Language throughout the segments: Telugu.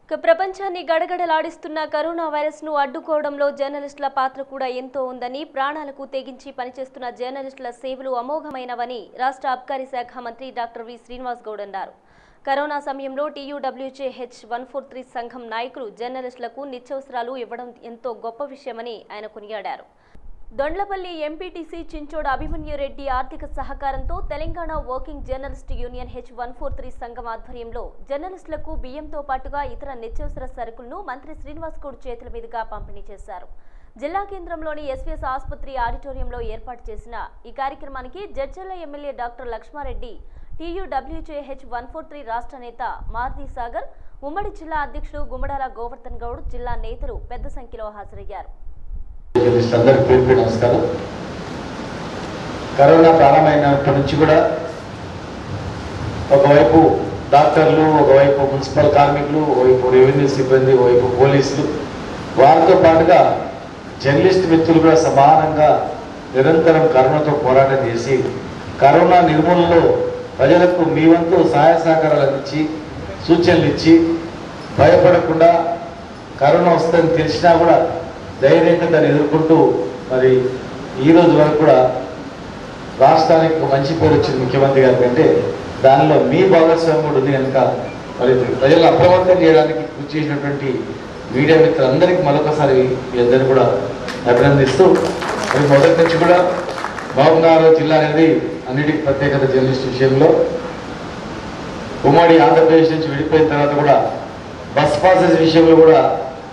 ఇక ప్రపంచాన్ని గడగడలాడిస్తున్న కరోనా వైరస్ ను అడ్డుకోవడంలో జర్నలిస్టుల పాత్ర కూడా ఎంతో ఉందని ప్రాణాలకు తెగించి పనిచేస్తున్న జర్నలిస్టుల సేవలు అమోఘమైనవని రాష్ట్ర అబ్కారీ శాఖ మంత్రి డాక్టర్ వి శ్రీనివాస్ గౌడ్ అన్నారు కరోనా సమయంలో టీయూడబ్ల్యూజేహెచ్ వన్ ఫోర్ త్రీ సంఘం నాయకులు జర్నలిస్టులకు నిత్యావసరాలు ఇవ్వడం ఎంతో గొప్ప విషయమని ఆయన కొనియాడారు దొండ్లపల్లి ఎంపీటీసీ చించోడ అభిమన్యురెడ్డి ఆర్థిక సహకారంతో Telangana working journalist union H one four three సంఘం ఆధ్వర్యంలో జర్నలిస్టులకు బియ్యంతో పాటుగా ఇతర నిత్యావసర సరుకులను మంత్రి శ్రీనివాస్ గౌడ్ చేతుల మీదుగా పంపిణీ చేశారు జిల్లా కేంద్రంలోని ఎస్వీఎస్ ఆసుపత్రి ఆడిటోరియంలో ఏర్పాటు చేసిన ఈ కార్యక్రమానికి Jadcherla MLA doctor Lakshma Reddy TUWJH one four three రాష్ట్ర నేత మారుతి సాగర్ ఉమ్మడి జిల్లా అధ్యక్షుడు గుమ్మడాల గోవర్ధన్ గౌడ్ జిల్లా నేతలు పెద్ద సంఖ్యలో హాజరయ్యారు జర్నలిస్ట్ అందరికీ పేరు పేరు నమస్కారం కరోనా ప్రారంభమైనప్పటి నుంచి కూడా ఒకవైపు డాక్టర్లు ఒకవైపు మున్సిపల్ కార్మికులు ఒకవైపు రెవెన్యూ సిబ్బంది ఒకవైపు పోలీసులు వారితో పాటుగా జర్నలిస్ట్ మిత్రులు కూడా సమానంగా నిరంతరం కరోనాతో పోరాటం చేసి కరోనా నిర్మూలనలో ప్రజలకు మీ వంతు సహాయ సహకారాలు అందించి సూచనలు ఇచ్చి భయపడకుండా కరోనా వస్తుందని తెలిసినా కూడా ధైర్యంగా దాన్ని ఎదుర్కొంటూ మరి ఈ రోజు వరకు కూడా రాష్ట్రానికి ఒక మంచి పేరు వచ్చింది ముఖ్యమంత్రి గారికి అంటే దానిలో మీ భాగస్వామ్యం కూడా ఉంది కనుక మరి ప్రజలను అప్రమత్తం చేయడానికి కృషి చేసినటువంటి మీడియా మిత్రులందరికీ మరొకసారి మీ అందరినీ కూడా అభినందిస్తూ మరి మొదటి నుంచి కూడా మహబూబ్నగర్ జిల్లా అనేది అన్నిటికీ ప్రత్యేకత జర్నలిస్ట్ విషయంలో ఉమ్మడి ఆంధ్రప్రదేశ్ నుంచి విడిపోయిన తర్వాత కూడా బస్ పాసెస్ విషయంలో కూడా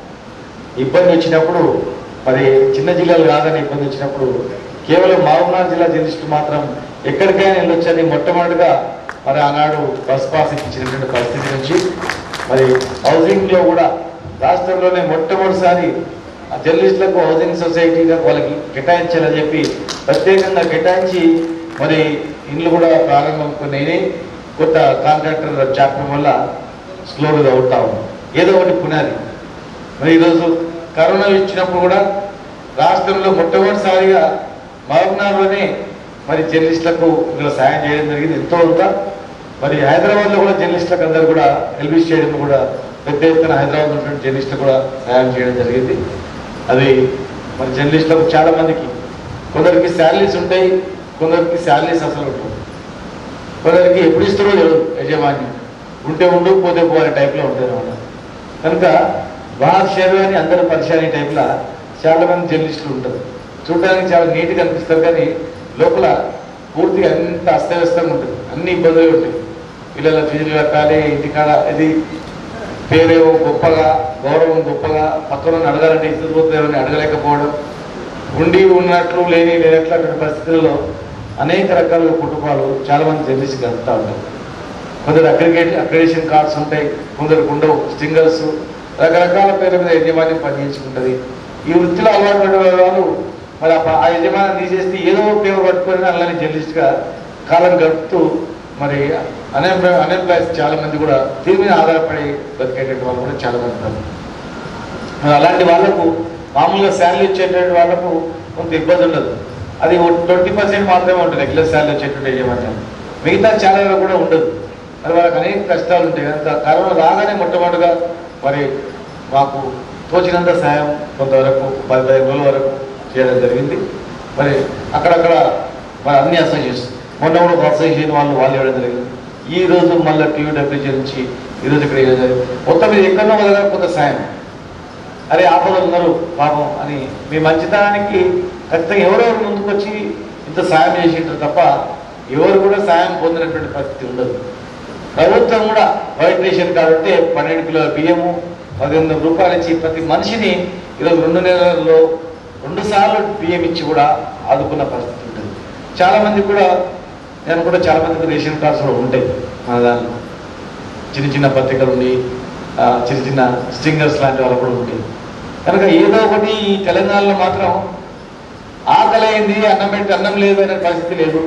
ఇబ్బంది వచ్చినప్పుడు మరి చిన్న జిల్లాలు కాదని ఇబ్బంది వచ్చినప్పుడు కేవలం మహబూబ్నగర్ జిల్లా జర్నలిస్టులు మాత్రం ఎక్కడికైనా వెళ్ళొచ్చని మొట్టమొదటిగా మరి ఆనాడు బస్ పాస్ ఇప్పించినటువంటి పరిస్థితి నుంచి మరి హౌసింగ్ లో కూడా రాష్ట్రంలోనే మొట్టమొదటిసారి ఆ జర్నలిస్టులకు హౌసింగ్ సొసైటీగా వాళ్ళకి కేటాయించాలని చెప్పి ప్రత్యేకంగా కేటాయించి మరి ఇండ్లు కూడా ప్రారంభం కొన్ని అయినాయి. కొత్త కాంట్రాక్టర్ చాపడం వల్ల స్లోగా అవుతా ఉంది ఏదో ఒకటి పునాది మరి ఈరోజు కరోనా ఇచ్చినప్పుడు కూడా రాష్ట్రంలో మొట్టమొదటిసారిగా మహబూబ్నగర్లోనే మరి జర్నలిస్టులకు ఇందులో సాయం చేయడం జరిగింది ఎంతో కొంత మరి హైదరాబాద్లో కూడా జర్నలిస్టులకు అందరూ కూడా ఎల్బీ స్టేడియం కూడా పెద్ద ఎత్తున హైదరాబాద్ ఉన్నటువంటి జర్నలిస్టులకు కూడా సాయం చేయడం జరిగింది అది మరి జర్నలిస్టులకు చాలా మందికి కొందరికి శాలరీస్ ఉంటాయి కొందరికి శాలరీస్ అసలు ఉంటాయి కొందరికి ఎప్పుడు ఇస్తారో తెలియదు యజమాని ఉంటే ఉండు పోతే పో అనే టైప్లో ఉంటుంది అన్నమాట కనుక బాగా శరీరాన్ని అందరూ పరిశాని టైప్లో చాలా మంది జర్నలిస్టులు ఉంటారు చూడడానికి చాలా నీట్గా అనిపిస్తారు కానీ లోపల పూర్తిగా అంత అస్తవ్యస్తంగా ఉంటుంది అన్ని ఇబ్బందులు ఉంటాయి పిల్లల ఫీజులు కట్టాలి ఇంటికాడ ఇది పేరేమో గొప్పగా గౌరవం గొప్పగా పక్కన అడగాలంటే ఇద్దరు పోతారని అడగలేకపోవడం ఉండి ఉన్నట్లు లేని లేనట్లు అటువంటి పరిస్థితుల్లో అనేక రకాల కుటుంబాలు చాలా మంది జర్నలిస్ట్ గడుపుతూ ఉంటారు కొందరు అగ్రిగేట్ అక్రిడేషన్ కార్డ్స్ ఉంటాయి కొందరికి ఉండవు స్టింగర్స్ రకరకాల పేర్ల మీద యజమాన్యం పనిచేసుకుంటుంది ఈ వృత్తిలో అలవాటు పడిన వాళ్ళు మరి ఆ ప- ఆ యజమాని తీసేస్తే ఏదో పేరు పట్టుకొని అలానే జర్నలిస్ట్గా కాలం గడుపుతూ మరి అన్ఎంప్లాయ్ అన్ఎంప్లాయ్స్ చాలా మంది కూడా దీని మీద ఆధారపడి బతికేటటువంటి వాళ్ళు కూడా చాలా మంది ఉన్నారు మరి అలాంటి వాళ్ళకు మామూలుగా శాలరీ ఇచ్చేటువంటి వాళ్ళకు కొంత ఇబ్బంది ఉండదు అది ట్వంటీ పర్సెంట్ మాత్రమే ఉంటుంది రెగ్యులర్ శాలరీ వచ్చేటువంటి యజమాన్యం మిగతా చాలా వరకు కూడా ఉండదు మరి వాళ్ళకి అనేక కష్టాలు ఉంటాయి కనుక కరోనా రాగానే మొట్టమొదటిగా మరి మాకు తోచినంత సాయం కొంతవరకు పది పదిహేను రోజుల వరకు చేయడం జరిగింది మరి అక్కడక్కడ మరి అన్ని అసోసియేషన్ మొన్న కూడా ఒక అసోసియేషన్ వాళ్ళు వాళ్ళు ఇవ్వడం జరిగింది ఈ రోజు మళ్ళీ టీయూడబ్ల్యూజీ నుంచి ఈ రోజు ఇక్కడ ఇవ్వడం జరిగింది మొత్తం ఇది ఎక్కడో ఒక దగ్గర కొంత సాయం అరే ఆపదలు ఉన్నారు పాపం అని మీ మంచితనానికి ఖచ్చితంగా ఎవరెవరు ముందుకు వచ్చి ఇంత సాయం చేసింటారు తప్ప ఎవరు కూడా సాయం పొందినటువంటి పరిస్థితి ఉండదు ప్రభుత్వం కూడా వైట్ రేషన్ కార్డు ఉంటే పన్నెండు కిలోల బియ్యము పదిహేను వందల రూపాయలు ఇచ్చి ప్రతి మనిషిని ఈరోజు రెండు నెలల్లో రెండు సార్లు బియ్యం ఇచ్చి కూడా ఆదుకున్న పరిస్థితి ఉంటుంది చాలా మంది కూడా నేను కూడా చాలా మందికి రేషన్ కార్డ్స్ కూడా ఉంటాయి మన దాంట్లో చిన్న చిన్న పత్రికలు ఉండి ఆ, చిన్న చిన్న స్టింగర్స్ లాంటి వాళ్ళు కూడా ఉంటాయి కనుక ఏదో ఒకటి ఈ తెలంగాణలో మాత్రం ఆకలి అయింది అన్నం పెట్టి అన్నం లేదు అనే పరిస్థితి లేదు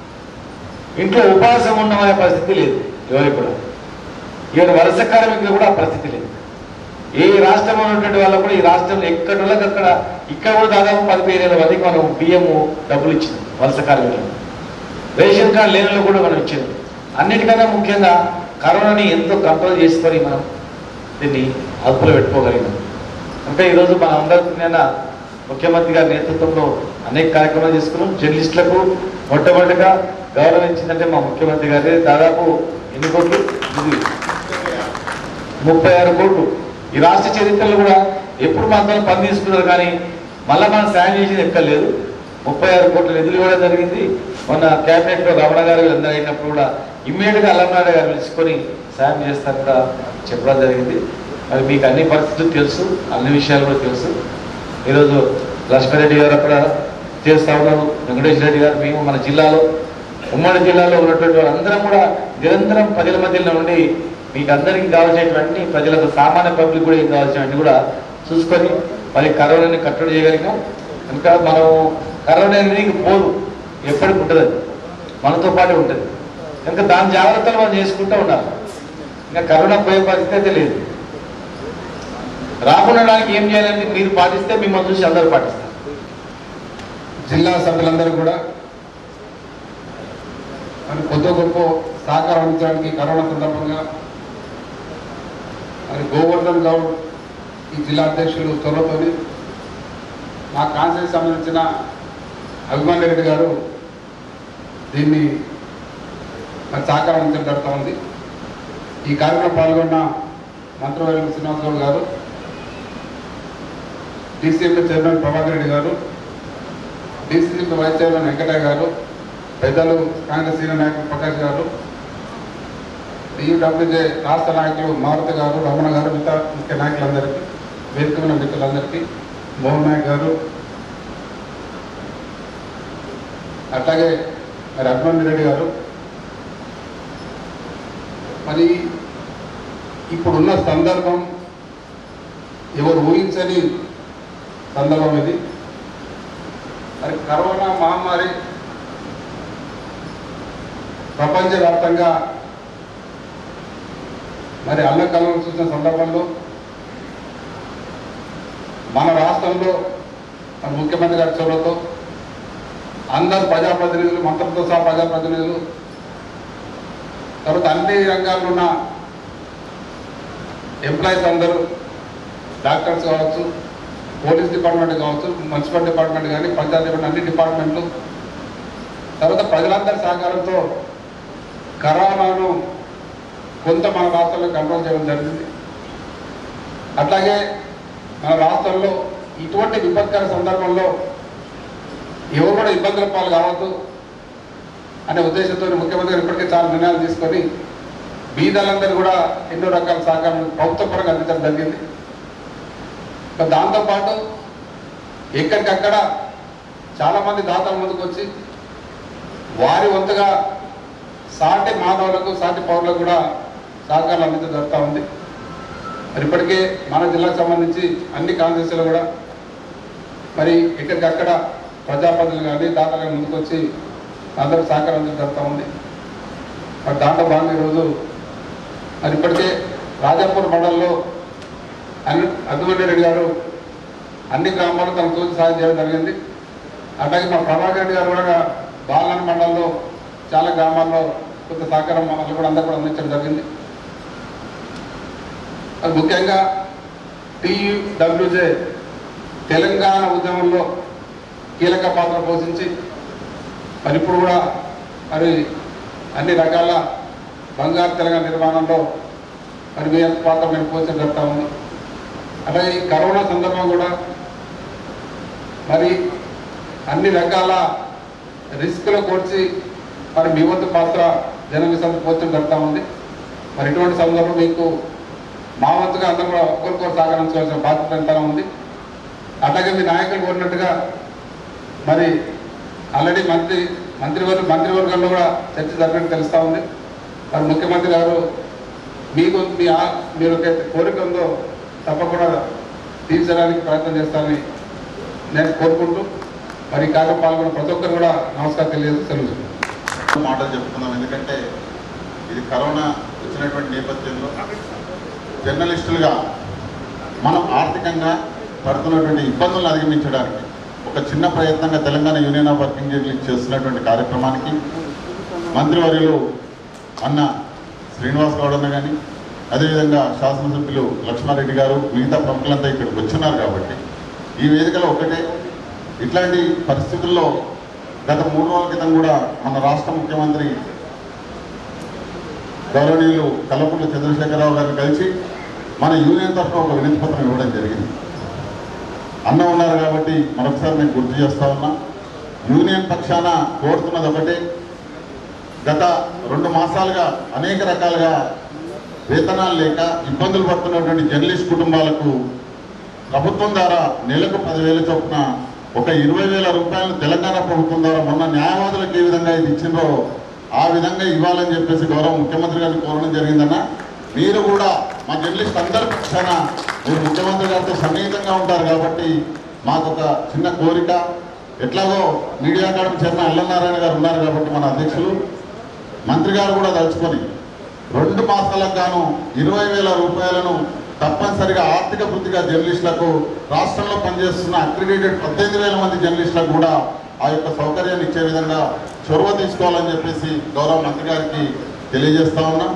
ఇంట్లో ఉపవాసం ఉండమనే పరిస్థితి లేదు ఎవరికి కూడా ఈవెన్ వలస కార్మికులు కూడా ఆ పరిస్థితి లేదు ఏ రాష్ట్రంలో ఉన్నటువంటి వాళ్ళు కూడా ఈ రాష్ట్రంలో ఎక్కడ వాళ్ళకి అక్కడ ఇక్కడ కూడా దాదాపు పదిహేను వేల మందికి మనం బియ్యము డబ్బులు ఇచ్చింది వలస కార్మికులు రేషన్ కార్డు లేని వాళ్ళు కూడా మనం ఇచ్చింది అన్నిటికన్నా ముఖ్యంగా కరోనాని ఎంతో కంట్రోల్ చేసుకొని మనం దీన్ని అదుపులో పెట్టుకోగలిగినాం అంటే ఈరోజు మన అందరికీ ముఖ్యమంత్రి గారి నేతృత్వంలో అనేక కార్యక్రమాలు తీసుకున్నాం జర్నలిస్టులకు మొట్టమొదటిగా గౌరవించిందంటే మా ముఖ్యమంత్రి గారి దాదాపు ఎన్ని కోట్లు ఇది ముప్పై ఆరు కోట్లు ఈ రాష్ట్ర చరిత్రలో కూడా ఎప్పుడు మాత్రం పని తీసుకున్నారు కానీ మళ్ళా మనం సాయం చేసేది ఎక్కలేదు ముప్పై ఆరు కోట్ల నిధులు ఇవ్వడం జరిగింది మొన్న క్యాబినెట్ లో రమణ గారు వీళ్ళందరూ అయినప్పుడు కూడా ఇమ్మీడియట్ గా అల్లంనాయుడు గారు పిలుచుకొని సాయం చేస్తారు కూడా చెప్పడం జరిగింది మరి మీకు అన్ని పరిస్థితులు తెలుసు అన్ని విషయాలు కూడా తెలుసు ఈరోజు లక్ష్మీరెడ్డి గారు అక్కడ చేస్తా ఉన్నారు వెంకటేశ్వర రెడ్డి గారు మేము మన జిల్లాలో ఉమ్మడి జిల్లాలో ఉన్నటువంటి వాళ్ళందరం కూడా నిరంతరం ప్రజల మధ్యలో ఉండి మీకు అందరికీ కావాల్సినటువంటి ప్రజలకు సామాన్య పబ్లిక్ కూడా ఏం కావాల్సినవన్నీ కూడా చూసుకొని మరి కరోనాని కట్టడి చేయగలిగినాం ఇంకా మనం కరోనా అనేది పోదు ఎప్పటికి ఉంటుంది అది మనతో పాటే ఉంటుంది ఇంకా దాని జాగ్రత్తలు మనం చేసుకుంటూ ఉండాలి ఇంకా కరోనా పోయే పరిస్థితి అయితే లేదు రాకుండా ఏం చేయాలంటే మీరు పాటిస్తే మిమ్మల్ని చూసి అందరూ పాటిస్తారు జిల్లా సభ్యులందరూ కూడా మరి కొద్ది గొప్ప సహకారం అందించడానికి కరోనా సందర్భంగా మరి గోవర్ధన్ గౌడ్ ఈ జిల్లా అధ్యక్షులు త్వరతోని మా కాన్సెన్స్ సంబంధించిన అభిమాన్ రెడ్డి గారు దీన్ని మరి సహకారం అందించడం జరుగుతూ ఉంది ఈ కార్యక్రమం పాల్గొన్న మంత్రివర్గం శ్రీనివాసరావు గారు డీసీఎంఏ చైర్మన్ ప్రభాకర్ రెడ్డి గారు డీసీసీ వైస్ చైర్మన్ వెంకటయ్య గారు పెద్దలు కాంగ్రెస్ సీనియర్ నాయకులు ప్రకాష్ గారు టీయూడబ్ల్యూజే రాష్ట్ర నాయకులు మారుతి గారు రమణ గారు మిగతా ముఖ్య నాయకులందరికీ వేదిక ఉన్న మిత్రులందరికీ మోహన్ నాయక్ గారు అట్లాగే మరి అభిమన్యు రెడ్డి గారు మరి ఇప్పుడున్న సందర్భం ఎవరు ఊహించని సందర్భం ఇది మరి కరోనా మహమ్మారి ప్రపంచవ్యాప్తంగా మరి అల్లకల్లం చూసిన సందర్భంలో మన రాష్ట్రంలో మన ముఖ్యమంత్రి గారి చొరవతో అందరు ప్రజాప్రతినిధులు మంత్రులతో సహా ప్రజాప్రతినిధులు తర్వాత అన్ని రంగాల్లో ఉన్న ఎంప్లాయీస్ అందరూ డాక్టర్స్ కావచ్చు పోలీస్ డిపార్ట్మెంట్ కావచ్చు మున్సిపల్ డిపార్ట్మెంట్ కానీ పంచాయతీ డిపార్ట్మెంట్ అన్ని డిపార్ట్మెంట్లు తర్వాత ప్రజలందరి సహకారంతో కరోనాను కొంత మన రాష్ట్రంలో కంట్రోల్ చేయడం జరిగింది అట్లాగే మన రాష్ట్రంలో ఇటువంటి విపత్కర సందర్భంలో ఎవరు కూడా ఇబ్బందుల పాలు కావద్దు అనే ఉద్దేశంతో ముఖ్యమంత్రి గారు ఇప్పటికే చాలా నిర్ణయాలు తీసుకొని బీదలందరూ కూడా ఎన్నో రకాల సహకారం ప్రభుత్వ పరంగా అందించడం జరిగింది ఇంకా దాంతోపాటు ఎక్కడికక్కడ చాలామంది దాతల ముందుకు వచ్చి వారి వంతుగా సాటి మానవులకు సాటి పౌరులకు కూడా సహకారాలు అందించడం జరుగుతూ ఉంది మరి ఇప్పటికే మన జిల్లాకు సంబంధించి అన్ని కాన్స్టిట్యూన్సీలు కూడా మరి ఎక్కడికక్కడ ప్రజాప్రతినిధులు కానీ దాతలు కానీ ముందుకు వచ్చి అందరూ సహకారం అందించడం జరుగుతూ ఉంది మరి దాంట్లో భాగంగా ఈరోజు మరి ఇప్పటికే రాజాపూర్ మండలంలో అన్ని అద్దుమణి రెడ్డి గారు అన్ని గ్రామాల్లో తన తోచి సాయం చేయడం జరిగింది అట్లాగే మా ప్రభాకర్ రెడ్డి గారు కూడా బాలన మండలంలో చాలా గ్రామాల్లో కొంత సహకారం వాళ్ళు కూడా అందరూ కూడా అందించడం జరిగింది అది ముఖ్యంగా టీయూడబ్ల్యూజే తెలంగాణ ఉద్యమంలో కీలక పాత్ర పోషించి మరి ఇప్పుడు కూడా మరి అన్ని రకాల బంగారు తెలంగాణ నిర్మాణంలో మరి మీ యొక్క పాత్ర మేము పోషించడం జరుగుతూ ఉంది అలాగే ఈ కరోనా సందర్భం కూడా మరి అన్ని రకాల రిస్క్లో కూర్చి మరి మీ వంతు పాత్ర జనవిసంత పోచడం జరుగుతూ ఉంది మరి ఇటువంటి సందర్భం మీకు మా వంతుగా అందరూ కూడా ఒకరికొకరు సహకరించవలసిన బాధ్యత ఎంతగా ఉంది అట్లాగే మీ నాయకులు కోరినట్టుగా మరి ఆల్రెడీ మంత్రి మంత్రివర్గ మంత్రివర్గంలో కూడా చర్చ జరిగినట్టు తెలుస్తూ ఉంది మరి ముఖ్యమంత్రి గారు మీకు మీ ఆ- మీరు ఒక కోరిక ఉందో తప్పకుండా తీర్చడానికి ప్రయత్నం చేస్తానని నేను కోరుకుంటూ మరి ఈ కార్యక్రమం పాల్గొన్న ప్రతి ఒక్కరు కూడా నమస్కారం తెలియజేస్తూ సెలవు మాటలు చెప్పుకుందాం ఎందుకంటే ఇది కరోనా వచ్చినటువంటి నేపథ్యంలో జర్నలిస్టులుగా మనం ఆర్థికంగా పడుతున్నటువంటి ఇబ్బందులను అధిగమించడానికి ఒక చిన్న ప్రయత్నంగా Telangana union of working journalist చేస్తున్నటువంటి కార్యక్రమానికి మంత్రివర్యులు అన్న శ్రీనివాస్ గౌడ్ అన్న కానీ అదేవిధంగా శాసనసభ్యులు లక్ష్మారెడ్డి గారు మిగతా ప్రముఖులంతా ఇక్కడికి వచ్చిన్నారు కాబట్టి ఈ వేదికలో ఒకటే ఇట్లాంటి పరిస్థితుల్లో గత మూడు రోజుల క్రితం కూడా మన రాష్ట్ర ముఖ్యమంత్రి గౌరవనీయులు కల్లపుట్ల చంద్రశేఖరరావు గారిని కలిసి మన యూనియన్ తరఫున ఒక వినతి పత్రం ఇవ్వడం జరిగింది అన్న ఉన్నారు కాబట్టి మరొకసారి నేను గుర్తు చేస్తా ఉన్నా యూనియన్ పక్షాన కోరుతున్నది ఒకటే గత రెండు మాసాలుగా అనేక రకాలుగా వేతనాలు లేక ఇబ్బందులు పడుతున్నటువంటి జర్నలిస్ట్ కుటుంబాలకు ప్రభుత్వం ద్వారా నెలకు పదివేల చొప్పున ఒక ఇరవై వేల రూపాయలు తెలంగాణ ప్రభుత్వం ద్వారా మొన్న న్యాయవాదులకు ఏ విధంగా ఇది ఇచ్చిందో ఆ విధంగా ఇవ్వాలని చెప్పేసి గౌరవ ముఖ్యమంత్రి గారిని కోరడం జరిగిందన్న మీరు కూడా మా జర్నలిస్ట్ అందరి పక్షాన మీరు ముఖ్యమంత్రి గారితో సన్నిహితంగా ఉంటారు కాబట్టి మాకు ఒక చిన్న కోరిక ఎట్లాగో మీడియా అకాడమీ చైర్మన్ అల్లనారాయణ గారు ఉన్నారు కాబట్టి మన అధ్యక్షులు మంత్రి గారు కూడా తలుచుకొని రెండు మాసాలకు గాను ఇరవై వేల రూపాయలను తప్పనిసరిగా ఆర్థిక వృత్తిగా జర్నలిస్టులకు రాష్ట్రంలో పనిచేస్తున్న అక్రిడేటెడ్ పద్దెనిమిది వేల మంది జర్నలిస్టులకు కూడా ఆ యొక్క సౌకర్యాన్ని ఇచ్చే విధంగా చొరవ తీసుకోవాలని చెప్పేసి గౌరవ మంత్రి గారికి తెలియజేస్తా ఉన్నాం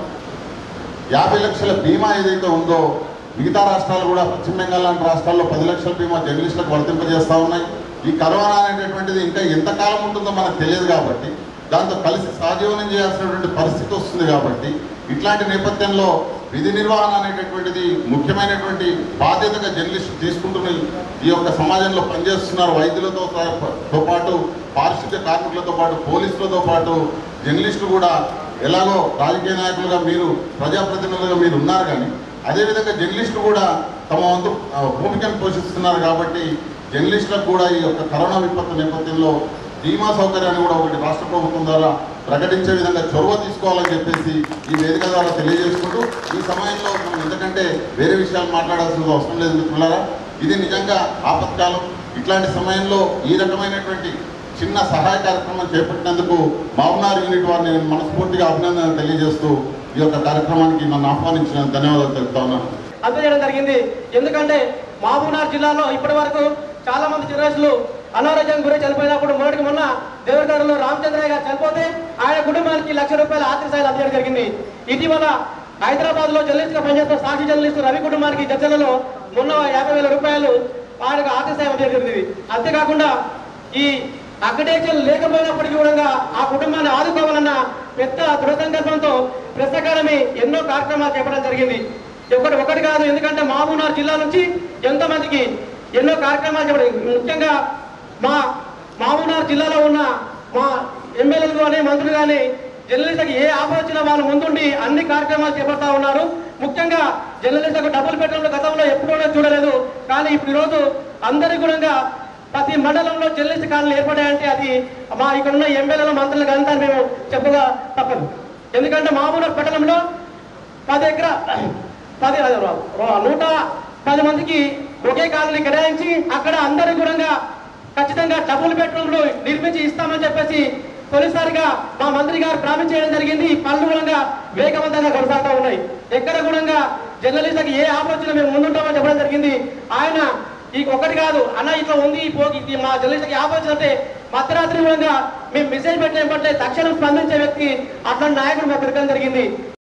యాభై లక్షల బీమా ఏదైతే ఉందో మిగతా రాష్ట్రాలు కూడా పశ్చిమ బెంగాల్ లాంటి రాష్ట్రాల్లో పది లక్షల బీమా జర్నలిస్టులకు వర్తింపజేస్తా ఉన్నాయి ఈ కరోనా అనేటటువంటిది ఇంకా ఎంతకాలం ఉంటుందో మనకు తెలియదు కాబట్టి దాంతో కలిసి సహజీవనం చేయాల్సినటువంటి పరిస్థితి వస్తుంది కాబట్టి ఇట్లాంటి నేపథ్యంలో విధి నిర్వహణ అనేటటువంటిది ముఖ్యమైనటువంటి బాధ్యతగా జర్నలిస్టు తీసుకుంటున్న ఈ యొక్క సమాజంలో పనిచేస్తున్నారు వైద్యులతో సహా- తో పాటు పారిశుద్ధ్య కార్మికులతో పాటు పోలీసులతో పాటు జర్నలిస్టులు కూడా ఎలాగో రాజకీయ నాయకులుగా మీరు ప్రజాప్రతినిధులుగా మీరు ఉన్నారు కానీ అదేవిధంగా జర్నలిస్టులు కూడా తమ వంతు ఆ, భూమికను పోషిస్తున్నారు కాబట్టి జర్నలిస్టులకు కూడా ఈ యొక్క కరోనా విపత్తు నేపథ్యంలో బీమా సౌకర్యాన్ని కూడా ఒకటి రాష్ట్ర ప్రభుత్వం ద్వారా ప్రకటించే విధంగా చొరవ తీసుకోవాలని చెప్పేసి ఈ వేదిక ద్వారా తెలియజేసుకుంటూ ఈ సమయంలో మనం ఎందుకంటే వేరే విషయాలు మాట్లాడాల్సిన అవసరం లేదు మిత్రులారా ఇది నిజంగా ఆపత్కాలం ఇట్లాంటి సమయంలో ఈ రకమైనటువంటి చిన్న సహాయ కార్యక్రమం చేపట్టినందుకు మామనార్ యూనిట్ వారిని నేను మనస్ఫూర్తిగా అభినందన తెలియజేస్తూ ఈ యొక్క కార్యక్రమానికి నన్ను ఆహ్వానించిన ధన్యవాదాలు తెలుపుతా ఉన్నాను అందజేయడం జరిగింది ఎందుకంటే మహబూబ్నగర్ జిల్లాలో ఇప్పటి వరకు చాలా మంది జర్నలిస్టులు అనారోగ్యం గురి చనిపోయినప్పుడు మొదటికి మొన్న దేవరగడలో రామచంద్రయ్య గారు చనిపోతే ఆయన కుటుంబానికి లక్ష రూపాయల ఆర్థిక సాయాలు అందజేయడం జరిగింది ఇటీవల హైదరాబాద్ లో జర్నలిస్ట్ గా పనిచేస్తున్న సాక్షి జర్నలిస్ట్ రవి కుటుంబానికి జడ్జలలో మొన్న యాభై వేల రూపాయలు ఆయనకు ఆర్థిక సాయం అందజేయడం జరిగింది అంతేకాకుండా ఈ అక్రిడేషన్ లేకపోయినప్పటికీ కూడా ఆ కుటుంబాన్ని ఆదుకోవాలన్న పెద్ద దృఢ సంకల్పంతో ప్రెస్ అకాడమీ ఎన్నో కార్యక్రమాలు చేపట్టడం జరిగింది ఒకటి ఒకటి కాదు ఎందుకంటే మహబూబ్నగర్ జిల్లా నుంచి ఎంతో మందికి ఎన్నో కార్యక్రమాలు చేపట్టి ముఖ్యంగా మా మహబూబ్నగర్ జిల్లాలో ఉన్న మా ఎమ్మెల్యేలు కానీ మంత్రులు కానీ జర్నలిస్టులకు ఏ ఆపద వచ్చినా వాళ్ళు ముందుండి అన్ని కార్యక్రమాలు చేపడతా ఉన్నారు ముఖ్యంగా జర్నలిస్టులకు డబ్బులు పెట్టడంలో గతంలో ఎప్పుడూ కూడా చూడలేదు కానీ ఇప్పుడు ఈరోజు అందరి గుణంగా ప్రతి మండలంలో జర్నలిస్ట్ కాలనీ ఏర్పడాయంటే అది మా ఇక్కడ ఉన్న ఎమ్మెల్యేల మంత్రులకు అంతా మేము చెప్పగా తప్పదు ఎందుకంటే మామూలు పట్టణంలో పది ఎకరా పది అదే రా- రా- నూట పది మందికి ఒకే కాలనీ కేటాయించి అక్కడ అందరి గుణంగా ఖచ్చితంగా డబుల్ బెడ్రూమ్లు నిర్మించి ఇస్తామని చెప్పేసి తొలిసారిగా మా మంత్రి గారు ప్రామిస్ చేయడం జరిగింది ఈ పనులు గుణంగా వేగవంతంగా కొనసాగుతూ ఉన్నాయి ఎక్కడ గుణంగా జర్నలిస్టులకు ఏ ఆలోచన మేము ముందుంటామని చెప్పడం జరిగింది ఆయన ఈ ఒకటి కాదు అన్న ఇట్లా ఉంది ఈ పోగి ఇది మా జర్నలిస్టుకి ఆలోచన అంటే మధ్యరాత్రి గుణంగా మేము మెసేజ్ పెట్టిన వెంటనే తక్షణం స్పందించే వ్యక్తి అట్లాంటి నాయకుడు మాకు దొరకడం జరిగింది